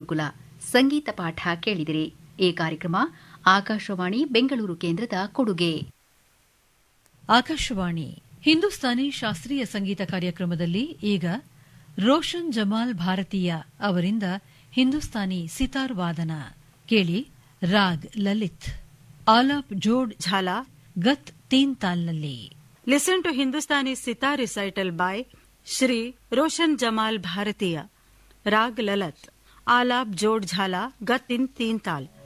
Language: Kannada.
ಗುರುಕುಲ ಸಂಗೀತ ಪಾಠ ಕೇಳಿದಿರಿ ಈ ಕಾರ್ಯಕ್ರಮ ಆಕಾಶವಾಣಿ ಬೆಂಗಳೂರು ಕೇಂದ್ರದ ಕೊಡುಗೆ ಆಕಾಶವಾಣಿ ಹಿಂದೂಸ್ತಾನಿ ಶಾಸ್ತ್ರೀಯ ಸಂಗೀತ ಕಾರ್ಯಕ್ರಮದಲ್ಲಿ ಈಗ ರೋಷನ್ ಜಮಾಲ್ ಭಾರತೀಯ ಅವರಿಂದ ಹಿಂದೂಸ್ತಾನಿ ಸಿತಾರ್ ವಾದನ ಕೇಳಿ ರಾಗ್ ಲಲಿತ್ ಆಲಾಪ್ ಜೋಡ್ ಝಾಲಾ ಗತ್ ತೀನ್ ತಾಲ್ನಲ್ಲಿ listen to Hindustani sitar recital by Shri Roshan Jamal ಭಾರತೀಯ ರಾಗ್ ಲಲತ್ ಆಲಾಪ್ ಜೋಡ್ ಝಾಲಾ ಗತ್ ಇನ್ ತೀನ್ ತಾಲ್